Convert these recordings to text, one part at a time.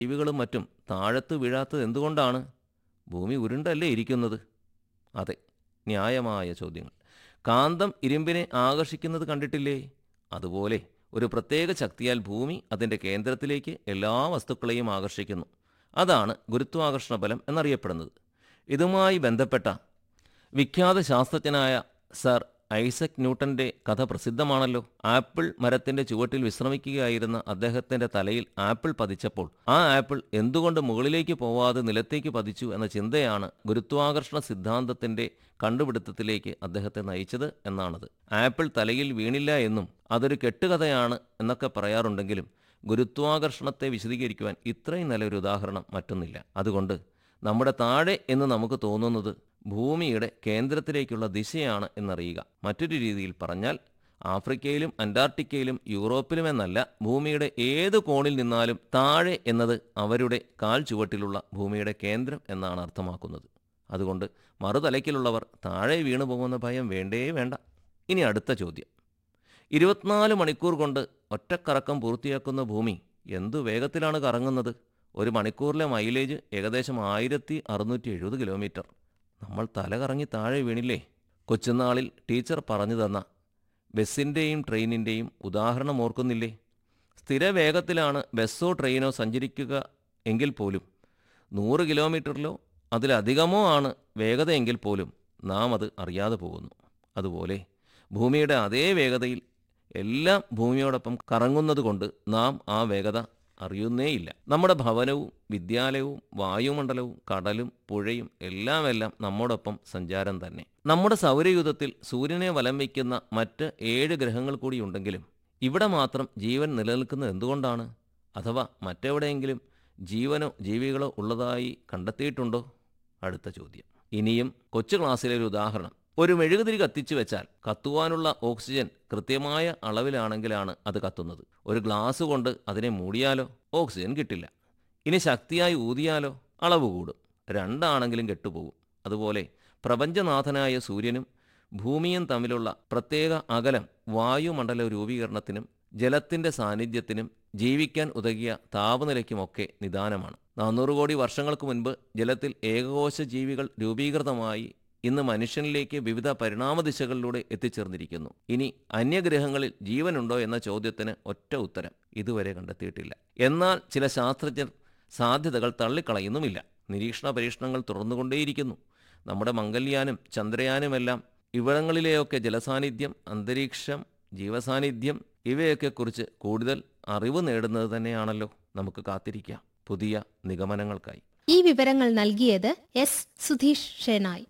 ജീവികളും മറ്റും താഴത്ത് വീഴാത്തത് എന്തുകൊണ്ടാണ് ഭൂമി ഉരുണ്ടല്ലേ ഇരിക്കുന്നത് അതെ ന്യായമായ ചോദ്യങ്ങൾ കാന്തം ഇരുമ്പിനെ ആകർഷിക്കുന്നത് കണ്ടിട്ടില്ലേ അതുപോലെ ഒരു പ്രത്യേക ശക്തിയാൽ ഭൂമി അതിൻ്റെ കേന്ദ്രത്തിലേക്ക് എല്ലാ വസ്തുക്കളെയും ആകർഷിക്കുന്നു അതാണ് ഗുരുത്വാകർഷണ ബലം എന്നറിയപ്പെടുന്നത് ഇതുമായി ബന്ധപ്പെട്ട വിഖ്യാത ശാസ്ത്രജ്ഞനായ സർ ഐസക് ന്യൂട്ടന്റെ കഥ പ്രസിദ്ധമാണല്ലോ ആപ്പിൾ മരത്തിന്റെ ചുവട്ടിൽ വിശ്രമിക്കുകയായിരുന്ന അദ്ദേഹത്തിന്റെ തലയിൽ ആപ്പിൾ പതിച്ചപ്പോൾ ആ ആപ്പിൾ എന്തുകൊണ്ട് മുകളിലേക്ക് പോവാതെ നിലത്തേക്ക് പതിച്ചു എന്ന ചിന്തയാണ് ഗുരുത്വാകർഷണ സിദ്ധാന്തത്തിന്റെ കണ്ടുപിടുത്തത്തിലേക്ക് അദ്ദേഹത്തെ നയിച്ചത് എന്നാണത് ആപ്പിൾ തലയിൽ വീണില്ല എന്നും അതൊരു കെട്ടുകഥയാണ് എന്നൊക്കെ പറയാറുണ്ടെങ്കിലും ഗുരുത്വാകർഷണത്തെ വിശദീകരിക്കുവാൻ ഇത്രയും നല്ലൊരു ഉദാഹരണം മറ്റൊന്നില്ല അതുകൊണ്ട് നമ്മുടെ താഴെ എന്ന് നമുക്ക് തോന്നുന്നത് ഭൂമിയുടെ കേന്ദ്രത്തിലേക്കുള്ള ദിശയാണ് എന്നറിയുക മറ്റൊരു രീതിയിൽ പറഞ്ഞാൽ ആഫ്രിക്കയിലും അന്റാർട്ടിക്കയിലും യൂറോപ്പിലുമെന്നല്ല ഭൂമിയുടെ ഏത് കോണിൽ നിന്നാലും താഴെ എന്നത് അവരുടെ കാൽ ചുവട്ടിലുള്ള ഭൂമിയുടെ കേന്ദ്രം എന്നാണ് അർത്ഥമാക്കുന്നത് അതുകൊണ്ട് മറുതലയ്ക്കിലുള്ളവർ താഴെ വീണു പോകുന്ന ഭയം വേണ്ടേ വേണ്ട ഇനി അടുത്ത ചോദ്യം ഇരുപത്തിനാല് മണിക്കൂർ കൊണ്ട് ഒറ്റക്കറക്കം പൂർത്തിയാക്കുന്ന ഭൂമി എന്തു വേഗത്തിലാണ് കറങ്ങുന്നത് ഒരു മണിക്കൂറിലെ മൈലേജ് ഏകദേശം ആയിരത്തി അറുന്നൂറ്റി എഴുപത് കിലോമീറ്റർ നമ്മൾ തല കറങ്ങി താഴെ വീണില്ലേ കൊച്ചുനാളിൽ ടീച്ചർ പറഞ്ഞു തന്ന ബസ്സിൻ്റെയും ട്രെയിനിൻ്റെയും ഉദാഹരണം ഓർക്കുന്നില്ലേ സ്ഥിര വേഗത്തിലാണ് ബസ്സോ ട്രെയിനോ സഞ്ചരിക്കുക എങ്കിൽ പോലും നൂറ് കിലോമീറ്ററിലോ അതിലധികമോ ആണ് വേഗതയെങ്കിൽ പോലും നാം അത് അറിയാതെ പോകുന്നു അതുപോലെ ഭൂമിയുടെ അതേ വേഗതയിൽ എല്ലാം ഭൂമിയോടൊപ്പം കറങ്ങുന്നതുകൊണ്ട് നാം ആ വേഗത അറിയുന്നേയില്ല നമ്മുടെ ഭവനവും വിദ്യാലയവും വായുമണ്ഡലവും കടലും പുഴയും എല്ലാം എല്ലാം നമ്മോടൊപ്പം സഞ്ചാരം തന്നെ നമ്മുടെ സൗരയൂഥത്തിൽ സൂര്യനെ വലം വയ്ക്കുന്ന മറ്റ് ഏഴ് ഗ്രഹങ്ങൾ കൂടി ഉണ്ടെങ്കിലും ഇവിടെ മാത്രം ജീവൻ നിലനിൽക്കുന്നത് എന്തുകൊണ്ടാണ് അഥവാ മറ്റെവിടെയെങ്കിലും ജീവനോ ജീവികളോ ഉള്ളതായി കണ്ടെത്തിയിട്ടുണ്ടോ അടുത്ത ചോദ്യം ഇനിയും കൊച്ചു ക്ലാസ്സിലെ ഒരു ഉദാഹരണം ഒരു മെഴുകുതിരി കത്തിച്ചു വെച്ചാൽ കത്തുവാനുള്ള ഓക്സിജൻ കൃത്യമായ അളവിലാണെങ്കിലാണ് അത് കത്തുന്നത് ഒരു ഗ്ലാസ് കൊണ്ട് അതിനെ മൂടിയാലോ ഓക്സിജൻ കിട്ടില്ല ഇനി ശക്തിയായി ഊതിയാലോ അളവ് കൂടും രണ്ടാണെങ്കിലും കെട്ടുപോകും അതുപോലെ പ്രപഞ്ചനാഥനായ സൂര്യനും ഭൂമിയും തമ്മിലുള്ള പ്രത്യേക അകലം വായുമണ്ഡല രൂപീകരണത്തിനും ജലത്തിന്റെ സാന്നിധ്യത്തിനും ജീവിക്കാൻ ഉതകിയ താപനിലയ്ക്കുമൊക്കെ നിദാനമാണ് നാനൂറ് കോടി വർഷങ്ങൾക്ക് മുൻപ് ജലത്തിൽ ഏകകോശ ജീവികൾ രൂപീകൃതമായി ഇന്ന് മനുഷ്യനിലേക്ക് വിവിധ പരിണാമ ദിശകളിലൂടെ എത്തിച്ചേർന്നിരിക്കുന്നു ഇനി അന്യഗ്രഹങ്ങളിൽ ജീവനുണ്ടോ എന്ന ചോദ്യത്തിന് ഒറ്റ ഉത്തരം ഇതുവരെ കണ്ടെത്തിയിട്ടില്ല എന്നാൽ ചില ശാസ്ത്രജ്ഞർ സാധ്യതകൾ തള്ളിക്കളയുന്നുമില്ല നിരീക്ഷണ പരീക്ഷണങ്ങൾ തുടർന്നുകൊണ്ടേയിരിക്കുന്നു നമ്മുടെ മംഗല്യാനും ചന്ദ്രയാനുമെല്ലാം ഇവിടങ്ങളിലെയൊക്കെ ജലസാന്നിധ്യം അന്തരീക്ഷം ജീവസാന്നിധ്യം ഇവയൊക്കെ കുറിച്ച് കൂടുതൽ അറിവ് നേടുന്നത് തന്നെയാണല്ലോ നമുക്ക് കാത്തിരിക്കാം പുതിയ നിഗമനങ്ങൾക്കായി ഈ വിവരങ്ങൾ നൽകിയത് എസ് സുധീഷ് ഷെനായ്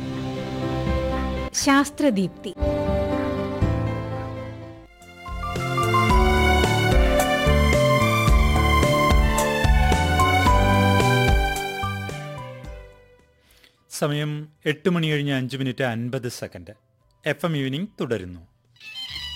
ശാസ്ത്രദീപ്തി സമയം എട്ട് മണി കഴിഞ്ഞ് അഞ്ച് മിനിറ്റ് അൻപത് സെക്കൻഡ് എഫ് എം ഈവനിംഗ് തുടരുന്നു